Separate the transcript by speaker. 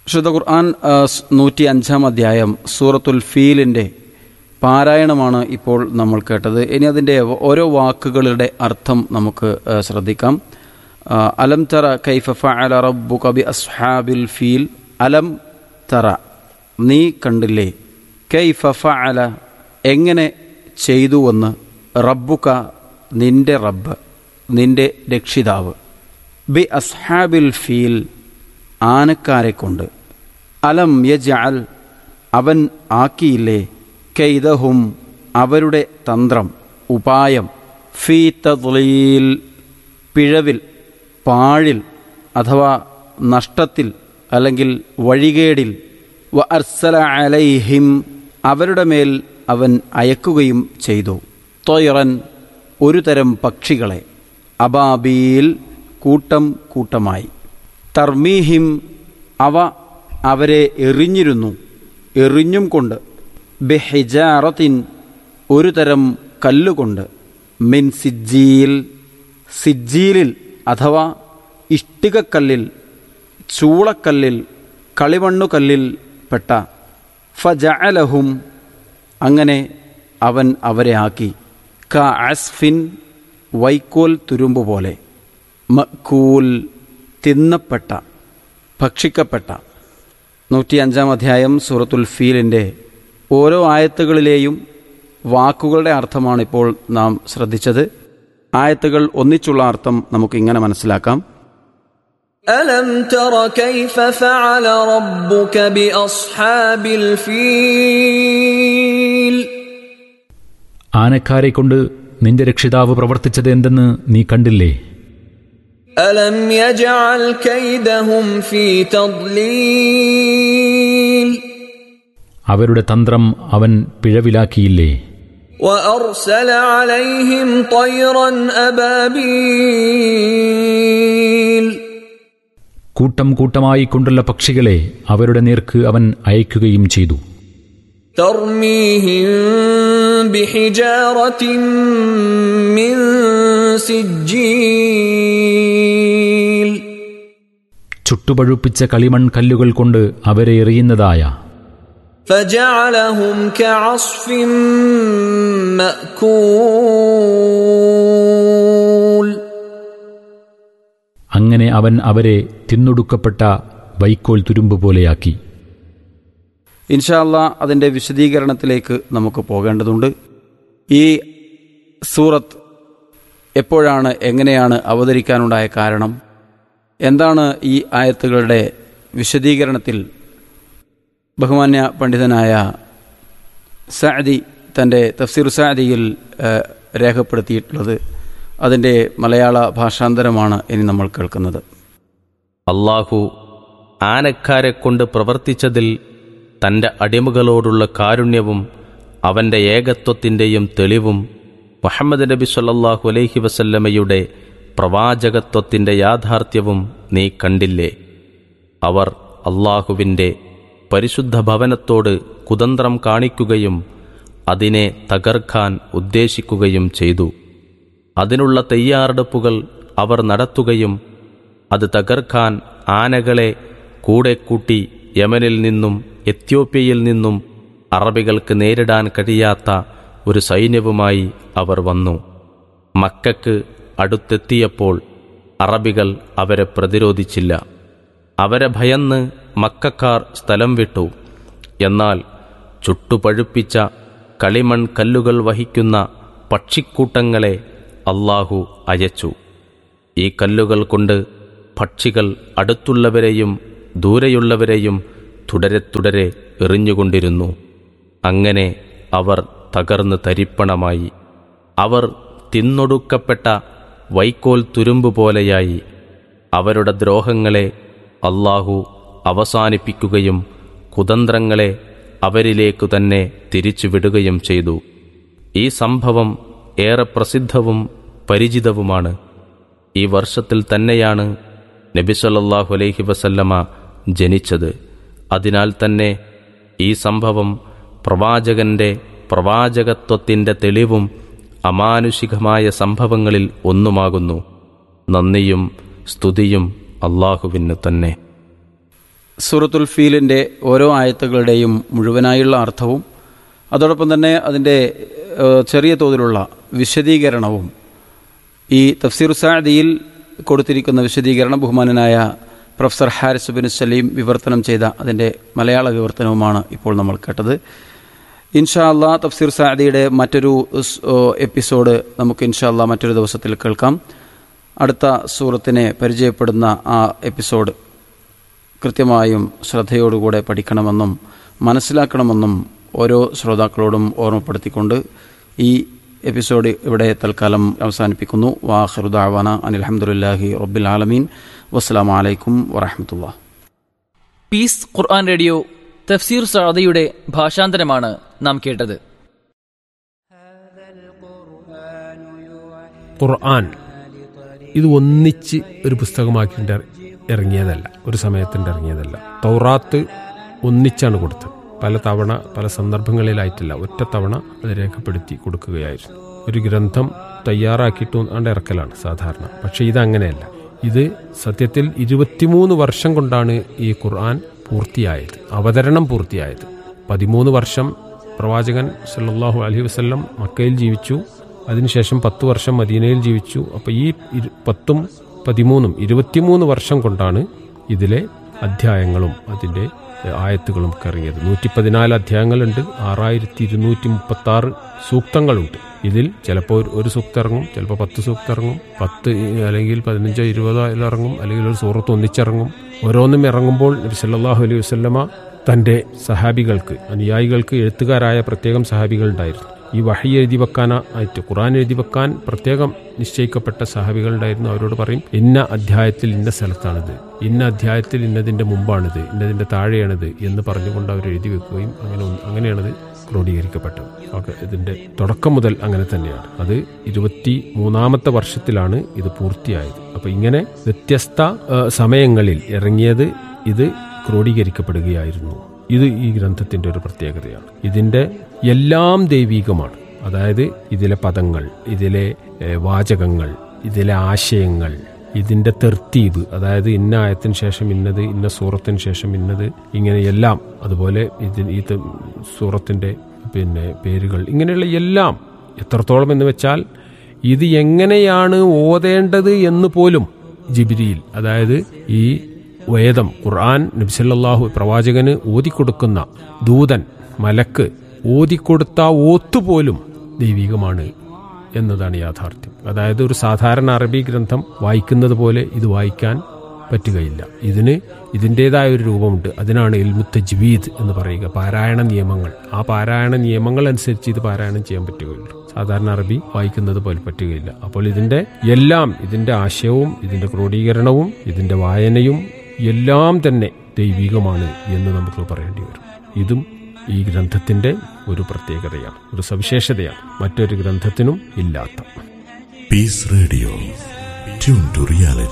Speaker 1: വിശുദ്ധ ഖുർആൻ നൂറ്റി അഞ്ചാം അധ്യായം സൂറത്തുൽ ഫീലിൻ്റെ പാരായണമാണ് ഇപ്പോൾ നമ്മൾ കേട്ടത് ഇനി അതിൻ്റെ ഓരോ വാക്കുകളുടെ അർത്ഥം നമുക്ക് ആ, ശ്രദ്ധിക്കാം ആ, അലം തറ കൈഫ ഫഅല റബ്ബുക ബി അസ്ഹാബിൽ ഫീൽ അലം തറ നീ കണ്ടില്ലേ കൈഫ ഫഅല എങ്ങനെ ചെയ്തുവെന്ന് റബ്ബുക നിന്റെ റബ്ബ് നിന്റെ രക്ഷിതാവ് ബി അസ്ഹാബിൽ ഫീൽ ആനക്കാരെ കൊണ്ട് അലം യജഅൽ അവൻ ആക്കിയില്ലേ കൈദഹും അവരുടെ തന്ത്രം ഉപായം ഫീ തദ്ലീൽ പിഴവിൽ പാഴിൽ അഥവാ നഷ്ടത്തിൽ അല്ലെങ്കിൽ വഴികേടിൽ വ അർസല അലൈഹിം അവരുടെ മേൽ അവൻ അയക്കുകയും ചെയ്തു തൊയറൻ ഒരു തരം പക്ഷികളെ അബാബീൽ കൂട്ടം കൂട്ടമായി തർമീഹിം അവ അവരെ എറിഞ്ഞിരുന്നു എറിഞ്ഞും കൊണ്ട് ബെഹിജാറത്തിൻ ഒരു തരം കല്ലുകൊണ്ട് മിൻ സിജ്ജീൽ സിജ്ജീലിൽ അഥവാ ഇഷ്ടികക്കല്ലിൽ ചൂളക്കല്ലിൽ കളിമണ്ണുകല്ലിൽ പെട്ട ഫജഅലഹും അങ്ങനെ അവൻ അവരെ ആക്കി ക അസ്ഫിൻ വൈക്കോൽ തുരുമ്പ് പോലെ മക്കൂൽ തിന്നപ്പെട്ട ഭക്ഷിക്കപ്പെട്ട നൂറ്റി അഞ്ചാം അധ്യായം സൂറത്തുൽ ഫീലിൻ്റെ ഓരോ ആയത്തുകളിലെയും വാക്കുകളുടെ അർത്ഥമാണ് ഇപ്പോൾ നാം ശ്രദ്ധിച്ചത് ആയത്തുകൾ ഒന്നിച്ചുള്ള അർത്ഥം നമുക്കിങ്ങനെ മനസ്സിലാക്കാം
Speaker 2: ألم تر كيف فعل ربك بأصحاب الفيل
Speaker 3: ആനക്കാരെ കൊണ്ട് നിന്റെ രക്ഷിതാവ് പ്രവർത്തിച്ചത് എന്തെന്ന് നീ കണ്ടില്ലേ
Speaker 2: ألم يجعل كيدهم في تضليل
Speaker 3: അവരുടെ തന്ത്രം അവൻ പിഴവിലാക്കിയില്ലേ
Speaker 2: وأرسل عليهم طيرا أبابيل
Speaker 3: കൂട്ടം കൂട്ടമായി കൊണ്ടുള്ള പക്ഷികളെ അവരുടെ നേർക്ക് അവൻ അയക്കുകയും ചെയ്തു
Speaker 2: ترميهم بحجارة من سجيل
Speaker 3: ചുട്ടുപഴുപ്പിച്ച കളിമൺ കല്ലുകൾ കൊണ്ട് അവരെ എറിയുന്നതായ
Speaker 2: فجعلهم كعصف مأكول
Speaker 3: അങ്ങനെ അവൻ അവരെ തിന്നൊടുക്കപ്പെട്ട വൈക്കോൽ തുരുമ്പ് പോലെയാക്കി
Speaker 1: ഇൻഷാല്ല അതിൻ്റെ വിശദീകരണത്തിലേക്ക് നമുക്ക് പോകേണ്ടതുണ്ട് ഈ സൂറത്ത് എപ്പോഴാണ് എങ്ങനെയാണ് അവതരിക്കാനുണ്ടായ കാരണം എന്താണ് ഈ ആയത്തുകളുടെ വിശദീകരണത്തിൽ ബഹുമാന്യ പണ്ഡിതനായ സാദി തൻ്റെ തഫ്സീർ സാദിയിൽ ഏഹ്, രേഖപ്പെടുത്തിയിട്ടുള്ളത് അതിൻ്റെ മലയാള ഭാഷാന്തരമാണ് ഇനി നമ്മൾ കേൾക്കുന്നത്
Speaker 4: അള്ളാഹു ആനക്കാരെ കൊണ്ട് പ്രവർത്തിച്ചതിൽ തന്റെ അടിമകളോടുള്ള കാരുണ്യവും അവന്റെ ഏകത്വത്തിൻ്റെയും തെളിവും മുഹമ്മദ് നബി സല്ലല്ലാഹു അലൈഹി വസല്ലമയുടെ പ്രവാചകത്വത്തിൻ്റെ യാഥാർത്ഥ്യവും നീ കണ്ടില്ലേ അവർ അള്ളാഹുവിൻ്റെ പരിശുദ്ധ ഭവനത്തോട് കുതന്ത്രം കാണിക്കുകയും അതിനെ തകർക്കാൻ ഉദ്ദേശിക്കുകയും ചെയ്തു അതിനുള്ള തയ്യാറെടുപ്പുകൾ അവർ നടത്തുകയും അത് തകർക്കാൻ ആനകളെ കൂടെ കൂട്ടി യമനിൽ നിന്നും എത്യോപ്യയിൽ നിന്നും അറബികൾക്ക് നേരിടാൻ കഴിയാത്ത ഒരു സൈന്യവുമായി അവർ വന്നു മക്കക്ക് അടുത്തെത്തിയപ്പോൾ അറബികൾ അവരെ പ്രതിരോധിച്ചില്ല അവരെ ഭയന്ന് മക്കക്കാർ സ്ഥലം വിട്ടു എന്നാൽ ചുട്ടുപഴുപ്പിച്ച കളിമൺ കല്ലുകൾ വഹിക്കുന്ന പക്ഷിക്കൂട്ടങ്ങളെ അള്ളാഹു അയച്ചു ഈ കല്ലുകൾ കൊണ്ട് പക്ഷികൾ അടുത്തുള്ളവരെയും ദൂരെയുള്ളവരെയും തുടരെ തുടരെ എറിഞ്ഞുകൊണ്ടിരുന്നു അങ്ങനെ അവർ തകർന്ന് തരിപ്പണമായി അവർ തിന്നൊടുക്കപ്പെട്ട വൈക്കോൽ തുരുമ്പ് പോലെയായി അവരുടെ ദ്രോഹങ്ങളെ അള്ളാഹു അവസാനിപ്പിക്കുകയും കുതന്ത്രങ്ങളെ അവരിലേക്കു തന്നെ തിരിച്ചുവിടുകയും ചെയ്തു ഈ സംഭവം ഏറെ പ്രസിദ്ധവും പരിചിതവുമാണ് ഈ വർഷത്തിൽ തന്നെയാണ് നബിസല്ലാഹു അലൈഹി വസല്ലമ ജനിച്ചത് അതിനാൽ തന്നെ ഈ സംഭവം പ്രവാചകന്റെ പ്രവാചകത്വത്തിൻ്റെ തെളിവും അമാനുഷികമായ സംഭവങ്ങളിൽ ഒന്നുമാകുന്നു നന്ദിയും സ്തുതിയും അള്ളാഹുവിന് തന്നെ
Speaker 1: സൂറത്തുൽ ഫീലിൻ്റെ ഓരോ ആയത്തുകളുടെയും മുഴുവനായുള്ള അർത്ഥവും അതോടൊപ്പം തന്നെ അതിൻ്റെ ഏഹ്, ചെറിയ തോതിലുള്ള വിശദീകരണവും ഈ തഫ്സീർ സാദിയിൽ കൊടുത്തിരിക്കുന്ന വിശദീകരണം ബഹുമാനനായ പ്രൊഫസർ ഹാരിസ് ബിൻ സലീം വിവർത്തനം ചെയ്ത അതിൻ്റെ മലയാള വിവർത്തനവുമാണ് ഇപ്പോൾ നമ്മൾ കേട്ടത് ഇൻഷാ അള്ളാ തഫ്സീർ സാദിയുടെ മറ്റൊരു സ്- ഓ, എപ്പിസോഡ് നമുക്ക് ഇൻഷാ അള്ളാ മറ്റൊരു ദിവസത്തിൽ കേൾക്കാം അടുത്ത സൂറത്തിനെ പരിചയപ്പെടുന്ന ആ എപ്പിസോഡ് കൃത്യമായും ശ്രദ്ധയോടുകൂടെ പഠിക്കണമെന്നും മനസ്സിലാക്കണമെന്നും ഓരോ ശ്രോതാക്കളോടും ഓർമ്മപ്പെടുത്തിക്കൊണ്ട് ഈ എപ്പിസോഡ് ഇവിടെ തൽക്കാലം അവസാനിപ്പിക്കുന്നു വാഹറുദാവാന അനിൽഹമുല്ലാഹി റബ്ബിൽ ആലമീൻ വസ്സലാമു അലൈക്കും വറഹമത്തുള്ള
Speaker 5: പീസ് ഖുർആൻ റേഡിയോ തഫ്സീർ സാദിയുടെ ഭാഷാന്തരമാണ് നാം കേട്ടത്
Speaker 6: ഖുർആൻ ഇത് ഒന്നിച്ച് ഒരു പുസ്തകമാക്കിയിട്ട് ഇറങ്ങിയതല്ല ഒരു സമയത്തിൻ്റെ ഇറങ്ങിയതല്ല തൗറാത്ത് ഒന്നിച്ചാണ് കൊടുത്തത് പല തവണ പല സന്ദർഭങ്ങളിലായിട്ടില്ല ഒറ്റ തവണ അത് രേഖപ്പെടുത്തി കൊടുക്കുകയായിരുന്നു ഒരു ഗ്രന്ഥം തയ്യാറാക്കിയിട്ട് ആണ്ട് ഇറക്കലാണ് സാധാരണ പക്ഷേ ഇതങ്ങനെയല്ല ഇത് സത്യത്തിൽ ഇരുപത്തിമൂന്ന് വർഷം കൊണ്ടാണ് ഈ ഖുർആൻ പൂർത്തിയായത് അവതരണം പൂർത്തിയായത് പതിമൂന്ന് വർഷം പ്രവാചകൻ സല്ലല്ലാഹു അലൈഹി വസല്ലം മക്കയിൽ ജീവിച്ചു അതിനുശേഷം പത്ത് വർഷം മദീനയിൽ ജീവിച്ചു അപ്പോൾ ഈ ഇരു- പത്തും പതിമൂന്നും ഇരുപത്തിമൂന്ന് വർഷം കൊണ്ടാണ് ഇതിലെ അധ്യായങ്ങളും അതിൻ്റെ എഹ്, ആയത്തുകളും ഒക്കെ ഇറങ്ങിയത് നൂറ്റി പതിനാല് അധ്യായങ്ങളുണ്ട് ആറായിരത്തി ഇരുന്നൂറ്റി മുപ്പത്തി ആറ് സൂക്തങ്ങളുണ്ട് ഇതിൽ ചിലപ്പോൾ ഒരു- ഒരു സൂക്തം ഇറങ്ങും ചിലപ്പോൾ പത്ത് സൂക്തം ഇറങ്ങും പത്ത് ഇ- അല്ലെങ്കിൽ പതിനഞ്ചോ ഇരുപതോ അതിൽ ഇറങ്ങും അല്ലെങ്കിൽ ഒരു സൂറത്ത് ഒന്നിച്ചിറങ്ങും ഓരോന്നും ഇറങ്ങുമ്പോൾ നബി സല്ലല്ലാഹു അലൈഹി വസല്ലമ തൻ്റെ സഹാബികൾക്ക് അനുയായികൾക്ക് എഴുത്തുകാരായ പ്രത്യേകം സഹാബികൾ ഉണ്ടായിരുന്നു ഈ വഹി എഴുതി വെക്കാൻ ആയിട്ട് ഖുറാൻ എഴുതി വെക്കാൻ പ്രത്യേകം നിശ്ചയിക്കപ്പെട്ട സഹാബികൾ ഉണ്ടായിരുന്നു അവരോട് പറയും ഇന്ന അധ്യായത്തിൽ ഇന്ന സ്ഥലത്താണിത് ഇന്ന അധ്യായത്തിൽ ഇന്നതിൻ്റെ മുമ്പാണിത് ഇന്നതിൻ്റെ താഴെയാണിത് എന്ന് പറഞ്ഞുകൊണ്ട് അവർ എഴുതി വെക്കുകയും അങ്ങനെ ഒന്ന്- അങ്ങനെയാണത് ക്രോഡീകരിക്കപ്പെട്ടത് ഓക്കെ ഇതിൻ്റെ തുടക്കം മുതൽ അങ്ങനെ തന്നെയാണ് അത് ഇരുപത്തി മൂന്നാമത്തെ വർഷത്തിലാണ് ഇത് പൂർത്തിയായത് അപ്പോൾ ഇങ്ങനെ വ്യത്യസ്ത ആ, സമയങ്ങളിൽ ഇറങ്ങിയത് ഇത് ക്രോഡീകരിക്കപ്പെടുകയായിരുന്നു ഇത് ഈ ഗ്രന്ഥത്തിന്റെ ഒരു പ്രത്യേകതയാണ് ഇതിന്റെ എല്ലാം ദൈവീകമാണ് അതായത് ഇതിലെ പദങ്ങൾ ഇതിലെ ഏ, വാചകങ്ങൾ ഇതിലെ ആശയങ്ങൾ ഇതിന്റെ തെർത്തീബ് അതായത് ഇന്ന ആയത്തിന് ശേഷം ഇന്നത് ഇന്ന സൂറത്തിന് ശേഷം ഇന്നത് ഇങ്ങനെ എല്ലാം അതുപോലെ ഇതിന് ഈ ത- സൂറത്തിന്റെ പിന്നെ പേരുകൾ ഇങ്ങനെയുള്ള എല്ലാം എത്രത്തോളം എന്ന് വെച്ചാൽ ഇത് എങ്ങനെയാണ് ഓതേണ്ടത് എന്ന് പോലും ജിബിരിയിൽ അതായത് ഈ വേദം ഖുർആൻ നബ്സല്ലാഹു പ്രവാചകന് ഓതിക്കൊടുക്കുന്ന ദൂതൻ മലക്ക് ഓതിക്കൊടുത്ത ഓത്തുപോലും ദൈവികമാണ് എന്നതാണ് യാഥാർത്ഥ്യം അതായത് ഒരു സാധാരണ അറബി ഗ്രന്ഥം വായിക്കുന്നത് പോലെ ഇത് വായിക്കാൻ പറ്റുകയില്ല ഇതിന് ഇതിൻ്റെതായ ഒരു രൂപമുണ്ട് അതിനാണ് ഇൽമുത്ത ജ്വീദ് എന്ന് പറയുക പാരായണ നിയമങ്ങൾ ആ പാരായണ നിയമങ്ങൾ അനുസരിച്ച് ഇത് പാരായണം ചെയ്യാൻ പറ്റുകയുള്ളൂ സാധാരണ അറബി വായിക്കുന്നത് പോലെ പറ്റുകയില്ല അപ്പോൾ ഇതിന്റെ എല്ലാം ഇതിന്റെ ആശയവും ഇതിന്റെ ക്രോഡീകരണവും ഇതിന്റെ വായനയും എല്ലാം തന്നെ ദൈവികമാണ് എന്ന് നമുക്ക് പറയേണ്ടി വരും ഇതും ഈ ഗ്രന്ഥത്തിന്റെ ഒരു പ്രത്യേകതയാണ് ഒരു സവിശേഷതയാണ് മറ്റൊരു ഗ്രന്ഥത്തിനും ഇല്ലാത്ത
Speaker 7: Peace Radio. Tune to reality.